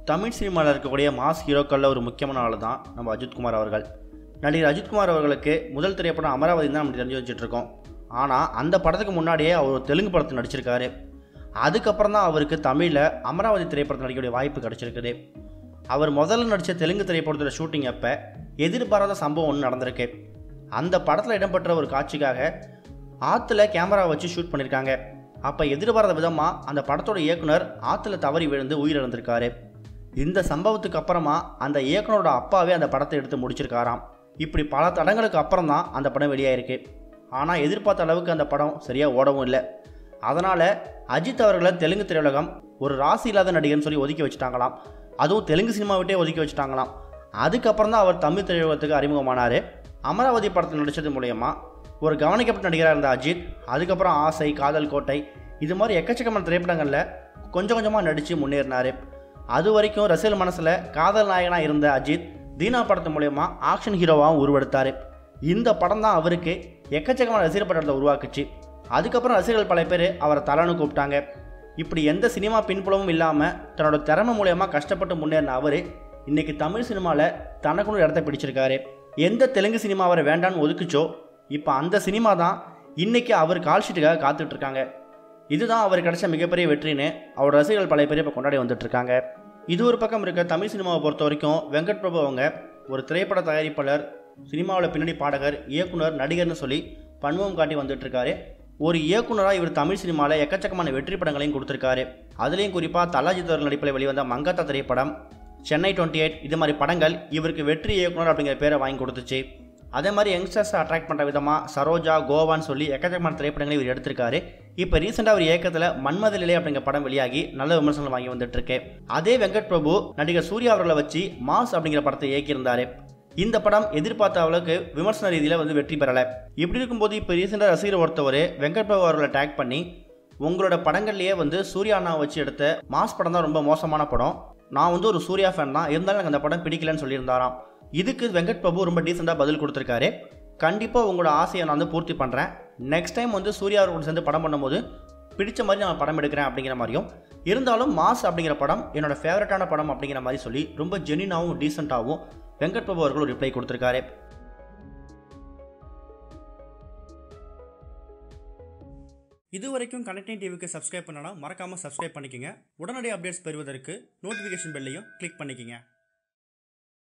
தமிழ் சினிமாவில் இருக்கக்கூடிய மாஸ் ஹீரோக்களில் ஒரு முக்கியமான ஆள் தான் நம்ம அஜித்குமார் அவர்கள் நடிகர் அஜித்குமார் அவர்களுக்கு முதல் திரைப்படம் அமராவதி தான் நம்ம தெரிஞ்சு வச்சுட்டு இருக்கோம் ஆனால் அந்த படத்துக்கு முன்னாடியே அவர் ஒரு தெலுங்கு படத்தில் நடிச்சிருக்காரு அதுக்கப்புறம் தான் அவருக்கு தமிழில் அமராவதி திரைப்படத்தில் நடிக்கக்கூடிய வாய்ப்பு கிடச்சிருக்குது அவர் முதல்ல நடித்த தெலுங்கு திரைப்படத்தோட ஷூட்டிங் அப்போ எதிர்பாராத சம்பவம் ஒன்று நடந்திருக்கு அந்த படத்தில் இடம்பெற்ற ஒரு காட்சிக்காக ஆற்றுல கேமரா வச்சு ஷூட் பண்ணியிருக்காங்க அப்போ எதிர்பாராத விதமாக அந்த படத்தோட இயக்குனர் ஆற்றுல தவறி விழுந்து உயிரிழந்திருக்காரு இந்த சம்பவத்துக்கு அப்புறமா அந்த இயக்குனரோட அப்பாவே அந்த படத்தை எடுத்து முடிச்சிருக்காராம் இப்படி பல தடங்களுக்கு அப்புறம் தான் அந்த படம் வெளியாயிருக்கு ஆனால் எதிர்பார்த்த அளவுக்கு அந்த படம் சரியாக ஓடவும் இல்லை அதனால் அஜித் அவர்களை தெலுங்கு திரையுலகம் ஒரு ராசி இல்லாத நடிகர்னு சொல்லி ஒதுக்கி வச்சுட்டாங்களாம் அதுவும் தெலுங்கு சினிமா விட்டே ஒதுக்கி வச்சுட்டாங்களாம் அதுக்கப்புறம் தான் அவர் தமிழ் திரையுலகத்துக்கு அறிமுகமானார் அமராவதி படத்தில் நடித்தது மூலயமா ஒரு கவனிக்கப்பட்ட நடிகராக இருந்த அஜித் அதுக்கப்புறம் ஆசை காதல் கோட்டை இது மாதிரி எக்கச்சக்கமான திரைப்படங்களில் கொஞ்சம் கொஞ்சமாக நடித்து முன்னேறினார் அது வரைக்கும் ரசிகர் மனசில் காதல் நாயகனாக இருந்த அஜித் தீனா படத்து மூலயமா ஆக்ஷன் ஹீரோவாகவும் உருவெடுத்தார் இந்த படம் தான் அவருக்கு எக்கச்சக்கமான ரசிகர் படத்தை உருவாக்குச்சு அதுக்கப்புறம் ரசிகர்கள் பல பேர் அவரை தலன்னு கூப்பிட்டாங்க இப்படி எந்த சினிமா பின்புலமும் இல்லாமல் தன்னோட திறமை மூலயமா கஷ்டப்பட்டு முன்னேறின அவர் இன்னைக்கு தமிழ் சினிமாவில் தனக்குன்னு ஒரு இடத்த பிடிச்சிருக்காரு எந்த தெலுங்கு சினிமா அவரை வேண்டான்னு ஒதுக்குச்சோ இப்போ அந்த சினிமா தான் இன்னைக்கு அவர் கால் ஷீட்டுக்காக காத்துட்டு இருக்காங்க இதுதான் அவர் கிடைச்ச மிகப்பெரிய வெற்றின்னு அவரோட ரசிகர்கள் பல பேர் இப்போ கொண்டாடி வந்துட்டு இருக்காங்க இது ஒரு பக்கம் இருக்க தமிழ் சினிமாவை பொறுத்த வரைக்கும் வெங்கட் பிரபு அவங்க ஒரு திரைப்பட தயாரிப்பாளர் சினிமாவில் பின்னணி பாடகர் இயக்குனர் நடிகர்னு சொல்லி பன்முகம் காட்டி வந்துட்டு இருக்காரு ஒரு இயக்குனராக இவர் தமிழ் சினிமாவில் எக்கச்சக்கமான வெற்றி படங்களையும் கொடுத்துருக்காரு அதுலேயும் குறிப்பாக தலாஜித் அவர்கள் நடிப்பில் வெளிவந்த மங்காத்தா திரைப்படம் சென்னை டுவெண்ட்டி எயிட் இது மாதிரி படங்கள் இவருக்கு வெற்றி இயக்குனர் அப்படிங்கிற பேரை வாங்கி கொடுத்துச்சு அதே மாதிரி யங்ஸ்டர்ஸை அட்ராக்ட் பண்ணுற விதமாக சரோஜா கோவான்னு சொல்லி எக்கச்சக்கமான திரைப்படங்களை இவர் எடுத்திருக்காரு இப்போ ரீசெண்டாக ஒரு இயக்கத்தில் மன்மத நிலை அப்படிங்கிற படம் வெளியாகி நல்ல விமர்சனம் வாங்கி வந்துட்டு இருக்கு அதே வெங்கட் பிரபு நடிகர் சூர்யா அவர்களை வச்சு மாஸ் அப்படிங்கிற படத்தை இயக்கியிருந்தாரு இந்த படம் எதிர்பார்த்த அளவுக்கு விமர்சன ரீதியில் வந்து வெற்றி பெறலை இப்படி இருக்கும்போது இப்போ ரீசெண்டாக ரசிகர் ஒருத்தவர் வெங்கட் பிரபு அவர்களை டேக் பண்ணி உங்களோட படங்கள்லேயே வந்து சூர்யா அண்ணா வச்சு எடுத்த மாஸ் படம் தான் ரொம்ப மோசமான படம் நான் வந்து ஒரு சூர்யா ஃபேன் தான் இருந்தாலும் எனக்கு அந்த படம் பிடிக்கலன்னு சொல்லியிருந்தாராம் இதுக்கு வெங்கட் பிரபு ரொம்ப டீசெண்டாக பதில் கொடுத்துருக்காரு கண்டிப்பாக உங்களோட ஆசையை நான் வந்து பூர்த்தி பண்ணுறேன் நெக்ஸ்ட் டைம் வந்து சூர்யா அவர்கள் சேர்ந்து படம் பண்ணும்போது பிடிச்ச மாதிரி நான் படம் எடுக்கிறேன் அப்படிங்கிற மாதிரியும் இருந்தாலும் மாஸ் அப்படிங்கிற படம் என்னோட ஃபேவரட்டான படம் அப்படிங்கிற மாதிரி சொல்லி ரொம்ப ஜெனினாவும் டீசெண்டாகவும் வெங்கட் பிரபு அவர்கள் ஒரு ரிப்ளை கொடுத்துருக்காரு இது வரைக்கும் கனெக்டிங் டிவிக்கு சப்ஸ்கிரைப் பண்ணனா மறக்காமல் சப்ஸ்கிரைப் பண்ணிக்கங்க உடனடி அப்டேட்ஸ் பெறுவதற்கு நோட்டிஃபிகேஷன் பெல்லையும் கிளிக் பண்ணிக்கங்க